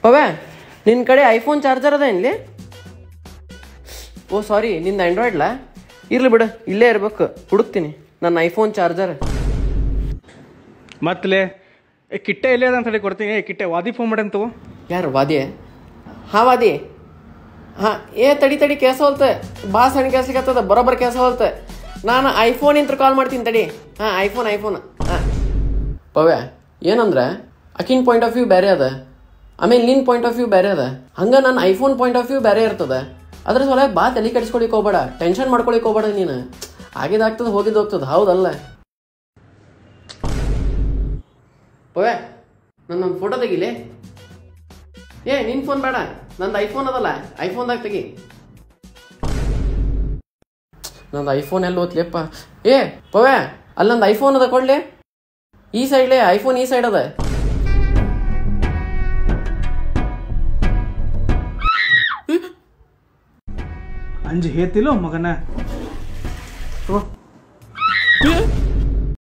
ಪವ್ಯಾ ನಿನ್ನ ಕಡೆ iPhone charger ಅದ ಏನ್ಲಿ ಓ ಸಾರಿ ನಿಂದು ಆ್ಯಂಡ್ರಾಯ್ಡ್ಲಾ ಇರ್ಲಿ ಬಿಡು ಇಲ್ಲೇ ಇರ್ಬೇಕು ಹುಡುಕ್ತೀನಿ ನನ್ನ ಐಫೋನ್ ಚಾರ್ಜರ್ ಮತ್ತಲೇ ಏ ಕಿಟ್ಟೆ ಇಲ್ಲೇ ಅದ ಅಂತ ಹೇಳಿ ಕೊಡ್ತೀನಿ ಏ ಕಿಟ್ಟೆ ವಾದಿ ಫೋನ್ ಮಾಡಂತು ಯಾರು ವಾದಿ ಹಾಂ ವಾದಿ ಹಾಂ ಏ ತಡಿ ತಡಿ ಕೆಲಸ ಹೋಲ್ತೆ ಭಾಳ ಸಣ್ಣ ಕೆಲ್ಸಕ್ಕೆ ಬರೋಬ್ಬರ ಕೆಲಸ ಹೋಲ್ತೆ ನಾನು ಐಫೋನ್ ಇಂತ ಕಾಲ್ ಮಾಡ್ತೀನಿ ತಡಿ ಹಾಂ ಐಫೋನ್ ಐಫೋನ್ ಹಾಂ ಪವ್ಯ ಏನಂದ್ರೆ ಅಕಿನ ಪಾಯಿಂಟ್ ಆಫ್ ವ್ಯೂ ಬೇರೆ ಅದ ಆಮೇಲೆ ನಿನ್ನ ಪಾಯಿಂಟ್ ಆಫ್ ವ್ಯೂ ಬೇರೆ ಅದ ಹಂಗೆ ನನ್ನ ಐಫೋನ್ ಪಾಯಿಂಟ್ ಆಫ್ ವ್ಯೂ ಬೇರೆ ಇರ್ತದೆ ಅದ್ರ ಸಲ ಬಾ ತಲೆ ಕೆಡಿಸ್ಕೊಳಿಕ್ ಹೋಗ್ಬೇಡ ಟೆನ್ಷನ್ ಮಾಡ್ಕೊಳಿಕ್ ಹೋಗ್ಬೇಡ ನೀನು ಆಗಿದಾಗ್ತದೆ ಹೋಗಿದ್ದು ಹೋಗ್ತದೆ ಹೌದಲ್ಲ ಪವ್ಯ ನನ್ನೊಂದು ಫೋಟೋ ತೆಗಿಲಿ ಏ ನಿನ್ ಫೋನ್ ಬೇಡ ನಂದು ಐಫೋನ್ ಅದಲ್ಲ ಐಫೋನ್ದಾಗ ತೆಗಿ ನಂದು ಐಫೋನ್ ಎಲ್ಲಿ ಓದ್ಲಿಯಪ್ಪ ಏ ಪವ್ಯ ಅಲ್ಲಿ ನಂದು ಐಫೋನ್ ಅದ ಕೊಡ್ಲಿ ಈ ಸೈಡ್ಲೆ ಐಫೋನ್ ಈ ಸೈಡ್ ಅದ ಅಂಜಿ ಹೇತಿಲ್ಲೋ ಮಗನ ಏ,